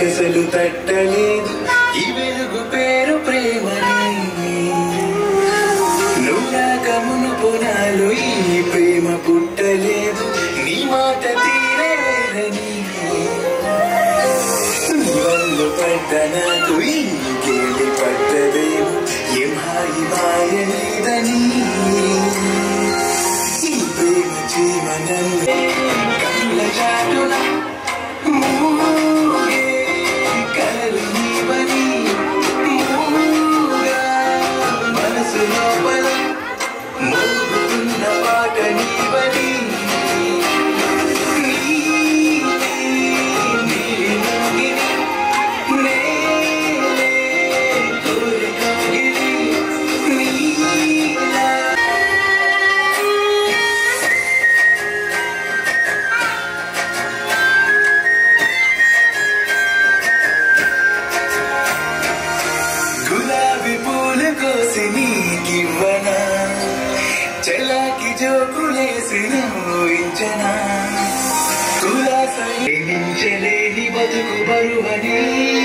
కసలు తట్టలేదు ఈ వెలుగు పేరు ప్రేమని నూరాకమును పునాలు ఈ ప్రేమ పుట్టలేదు నీ మాట తీరని వల్లు పడ్డ నాకు ఈ గేలి పట్టదేమో ఏం హాయి మాయలేదని ఈ ప్రేమ జీవనంలో కళ్ళ చాటున మూగే కలలు నీవని మూగా మనసు లోపల మోగుతున్న పాట నీవని గులాబీ పూలు కోసి నీకివ్వనా చెలాకి జోకులేసి ఊహించనా కులాసలేని బతుకు బరువని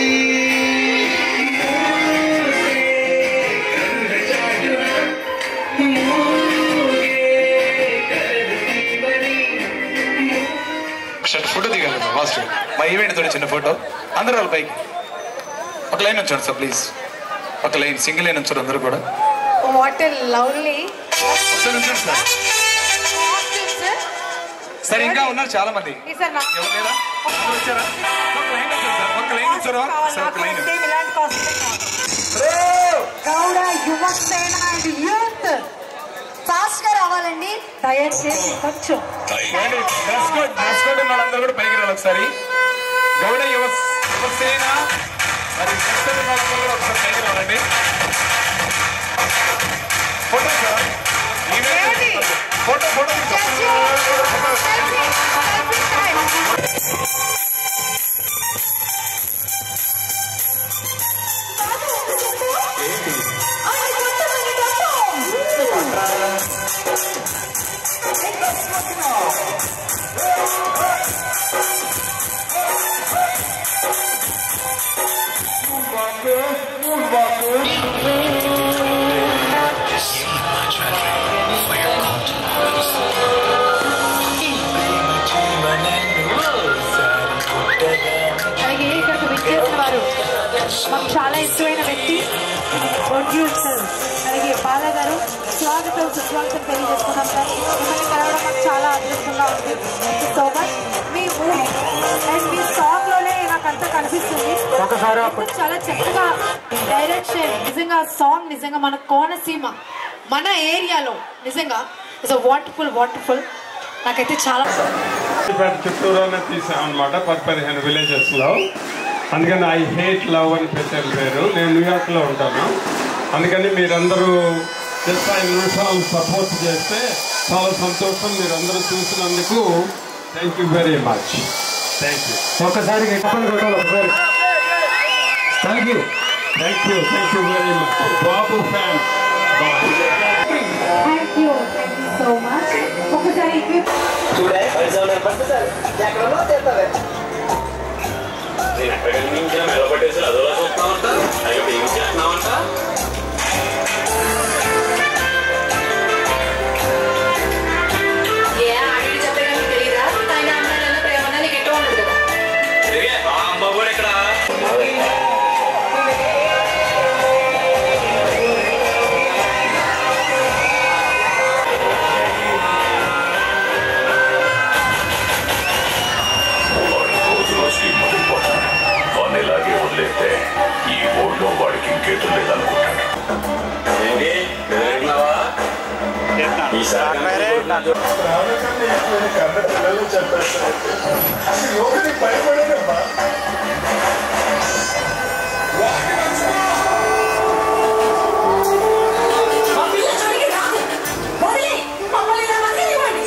కళ్ళ చాటున మూగే కలలు నీవని ఒకసారి ఫోటో దిగాలి ఫాస్ట్ మా ఈవెంట్ తోటి చిన్న ఫోటో అందరూ వాళ్ళ పైకి ఒక లైన్ ఉంచండి సార్ ప్లీజ్ ఒక లైన్ సింగిల్ లైన్ ఉంచారు అందరూ కూడా వాట్ ఎ లవ్లీ ఒకసారి ఉంచండి సార్ సార్ ఇంకా ఉన్నారు చాలా మంది సార్ నా ఎవరు లేరా అందరూ వచ్చారా ఒక లైన్ ఉంచండి సార్ ఒక లైన్ ఉంచారా సార్ ఒక లైన్ సేమ్ ఇలాంటి costume Gowda Yuvasena and youth fast గా రావాలండి దయచేసి కొంచెం డ్రెస్ కోడ్ డ్రెస్ కోడ్ ఉన్న వాళ్ళందరూ కూడా పైకి రావాలి ఒకసారి గౌడ యువ యువసేన మరి డ్రెస్ కోడ్ ఉన్న వాళ్ళందరూ కూడా ఒకసారి పైకి రావాలండి ఫోటో సార్ ఏమిటి? ఫోటో ఫోటో అలాగే ఇక్కడికి విచ్చేసిన వారు మాకు చాలా ఇష్టమైన వ్యక్తి ప్రొడ్యూసర్ అలాగే బాల గారు స్వాగతం సుస్వాగతం తెలియజేసుకున్నాం సార్ మిమ్మల్ని కలవడం మాకు చాలా అదృష్టంగా ఉంది సో మచ్ మీ మూవీ అండ్ మీ సాంగ్ లోనే నాకు అంతా కనిపిస్తుంది మొత్తం చాలా చక్కగా డైరెక్షన్ నిజంగా సాంగ్ నిజంగా మన కోనసీమ మన ఏరియాలో నిజంగా ఇట్స్ వండర్ఫుల్ వండర్ఫుల్ నాకైతే చాలా పేట చుట్టూరానే తీసాం అనమాట పది పదిహేను విలేజెస్ లో అందుకని ఐ హేట్ లవ్ అని పెట్టారు పేరు నేను న్యూయార్క్ లో ఉంటాను అందుకని మీరందరూ జస్ట్ ఐదు నిమిషాలు సపోర్ట్ చేస్తే చాలా సంతోషం మీరందరూ చూసినందుకు thank you very much thank you ఒక్కసారి గట్టిపని కొట్టాలి ఒకసారి thank you thank you thank you very much Babu fan boy thank you thank you so much ఒకసారి equip- ఏ ఆడికి చెప్పడానికి తెలియదా ఆయన అమ్మాయిలన్నా ప్రేమన్నా నీకు ఎట్లా ఉండదు కదా రోజుకి మొదలుపోతాడు వాడిని ఇలాగే వదిలేస్తే ఈ ఊళ్ళో వాడికి ఇంకేటం లేదనుకుంటాడు మా పిల్ల చోటికి రాదు వదిలే మమ్మల్ని ఇలా వదిలేవాడి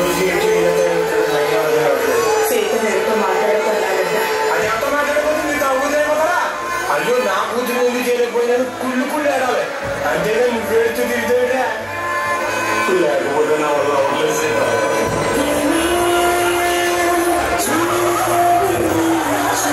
అయ్యో నా కూతురు ఎందుకు చేయలేకపోయినాను కుళ్ళు కుళ్ళు ఆడాలి అంతేగా నువ్వేడుతూ తిరిగితే లేకపోతే నా వల్ల వదిలేసేదా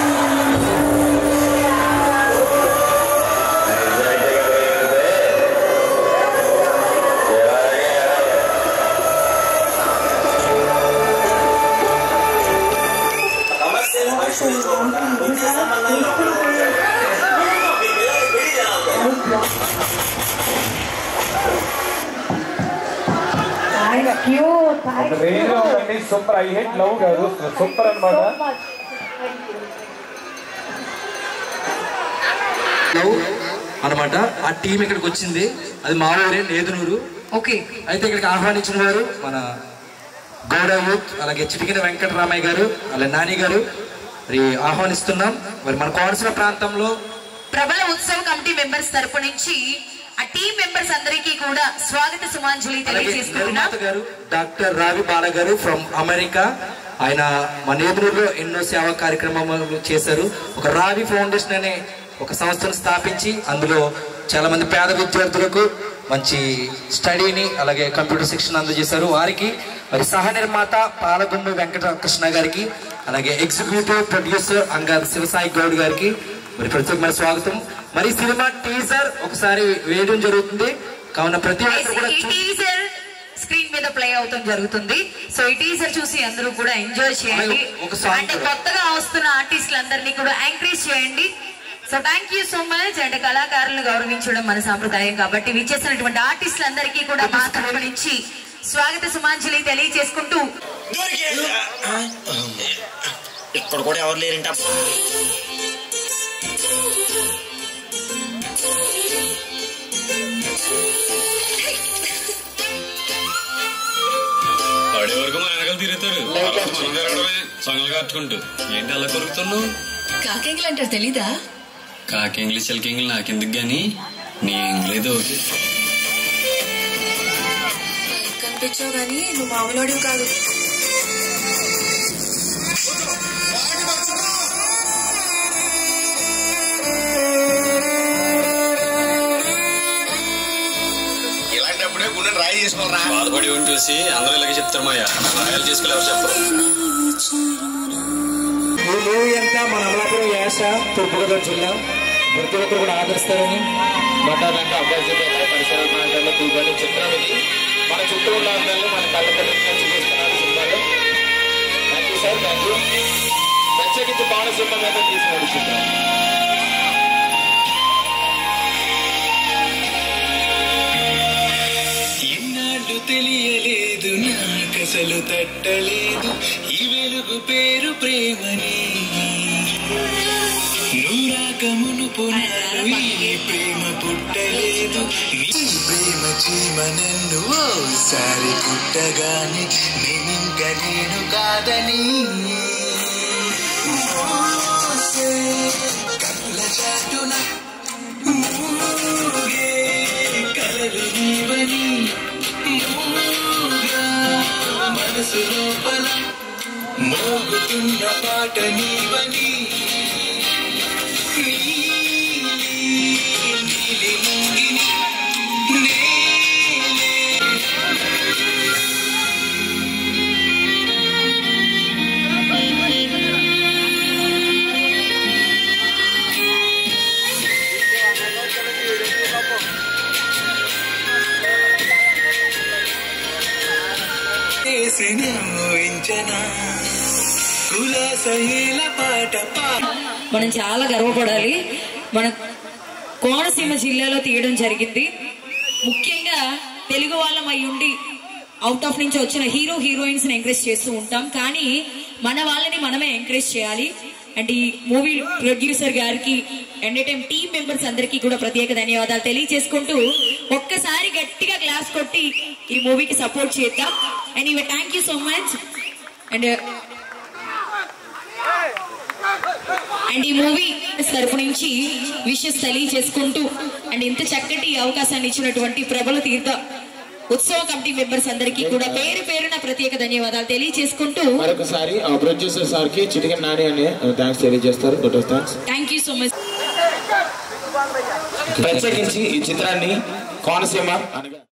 థ్యాంక్ యూ రేంజ్ లో ఉందండి సూపర్ ఐ హెట్ లవ్ కాదు సూపర్ సో అన్నమాట మచ్ థ్యాంక్ యూ లవ్ అనమాట ఆ టీం ఇక్కడికి వచ్చింది అది మా ఊరే నేదునూరు ఓకే అయితే ఇక్కడికి ఆహ్వానించిన వారు మన గౌడ యూత్ అలాగే చిటికిన వెంకటరామయ్య గారు అలాగే నాని గారు మరి ఆహ్వానిస్తున్నాం మరి మన కోనసీమ ప్రాంతంలో ప్రబల ఉత్సవ కమిటీ మెంబర్స్ తరపు నుంచి ఆ టీం మెంబర్స్ అందరికీ కూడా స్వాగత సుమాంజలి అలాగే తెలియజేసుకుంటున్నాం నిర్మాత గారు డాక్టర్ రావి బాల గారు ఫ్రమ్ అమెరికా ఆయన మన నేదునూరులో ఎన్నో సేవా కార్యక్రమాలు చేశారు ఒక రావి ఫౌండేషన్ అనే ఒక సంస్థను స్థాపించి అందులో చాలా మంది పేద విద్యార్థులకు మంచి స్టడీని అలాగే కంప్యూటర్ శిక్షణ అందజేశారు వారికి మరి సహ నిర్మాత పాలగుమ్మి వెంకటకృష్ణ గారికి అలాగే ఎగ్జిక్యూటివ్ ప్రొడ్యూసర్ అంగారు శివసాయి గౌడ్ గారికి మరి ప్రత్యేకమైన స్వాగతం మరి సినిమా టీజర్ ఒకసారి వేయడం జరుగుతుంది కావున ప్రతి ఒక్కరు కూడా ఈ చూ- టీజర్ స్క్రీన్ మీద ప్లే అవుతాం జరుగుతుంది సో ఈ టీజర్ చూసి అందరూ కూడా ఎంజాయ్ చేయండి ఒక song అంటే కూడా. కొత్తగా వస్తున్న ఆర్టిస్టులందరినీ కూడా ఎంకరేజ్ చేయండి so thank you so much అంటే కళాకారులను గౌరవించడం మన సాంప్రదాయం కాబట్టి విచ్చేసినటువంటి ఆర్టిస్టులందరికీ కూడా మా తరపు నుంచి స్వాగత సుమాంజలి తెలియజేసుకుంటూ ఇక్కడ కూడా ఎవరు లేరంట ఆడే వరకు మన వెనకాల తిరుగుతారు మనం తిరగడమే సంగలు కట్టుకుంటూ ఏంటి అలా కొరుకుతున్నావు కాకేంగులు అంటారు తెలీదా కాకింగ్లీ చిలకింగ్లీ నాకెందుకు గాని నీ ఇంగ్లీదో ఓకే కనిపించావు గానీ నువ్వు మామూలు కాదు ఇలాంటప్పుడే గుండె రాయి చేసుకోరా బాధపడి ఉండి చూసి అందరూ ఇలాగే చెప్తారు మాయా రాయాలు చేసుకుని ఎవరు చెప్పరు ఈ మూవీ అంతా మన అమలాపురం యాస తూర్పుగోదావరి జిల్లా ప్రతి ఒక్కరు కూడా ఆదరిస్తారని మఠాలంటే అబ్బాయి పరిసర ప్రాంతాల్లో తీయబడిన చిత్రం ఇది మన చుట్టూ ఉన్న అందరినీ మన కళ్ళ చూపిస్తున్నారు సినిమాలో thank you sir thank you ప్రత్యేకించి బాణసింహ మీద తీసినాడు చిత్రం ఎన్నాళ్ళు తెలియలేదు నాకసలు తట్టలేదు ఈ వెలుగు పేరు ప్రేమని నూరాక మునుపు నాడు ఈ ప్రేమ పుట్టలేదు నీ ప్రేమ చీమ నన్ను ఓసారి కుట్టగానే నేనింక నేను కాదని మోసే కనుల చాటున మూగే కలలు నీవని మూగా మనసు లోపల మోగుతున్న పాట నీవని నీలి నీలి ముంగిని నేలే చేసిన ఊహించనా కులాసైల పాట పా మనం చాలా గర్వపడాలి మన కోనసీమ జిల్లాలో తీయడం జరిగింది ముఖ్యంగా తెలుగు వాళ్ళం అయి ఉండి అవుట్ ఆఫ్ నుంచి వచ్చిన హీరో హీరోయిన్స్ ని ఎంకరేజ్ చేస్తూ ఉంటాం కానీ మన వాళ్ళని మనమే ఎంకరేజ్ చేయాలి అండ్ ఈ మూవీ ప్రొడ్యూసర్ గారికి అండ్ టైం టీమ్ మెంబర్స్ అందరికీ కూడా ప్రత్యేక ధన్యవాదాలు తెలియజేసుకుంటూ ఒక్కసారి గట్టిగా క్లాస్ కొట్టి ఈ మూవీకి సపోర్ట్ చేద్దాం అండ్ ఇవి thank you so much and and ఈ మూవీ తరపు నుంచి విషెస్ తెలియజేసుకుంటూ అండ్ ఇంత చక్కటి అవకాశాన్ని ఇచ్చినటువంటి ప్రబల తీర్థ ఉత్సవ కమిటీ మెంబర్స్ అందరికీ కూడా పేరు పేరున ప్రత్యేక ధన్యవాదాలు తెలియజేసుకుంటూ మరొకసారి ఆ ప్రొడ్యూసర్ సార్ కి చిటికెన్ నాని అని థ్యాంక్స్ తెలియజేస్తారు good thanks thank you so much ప్రత్యేకించి ఈ చిత్రాన్ని కోనసీమ అనగా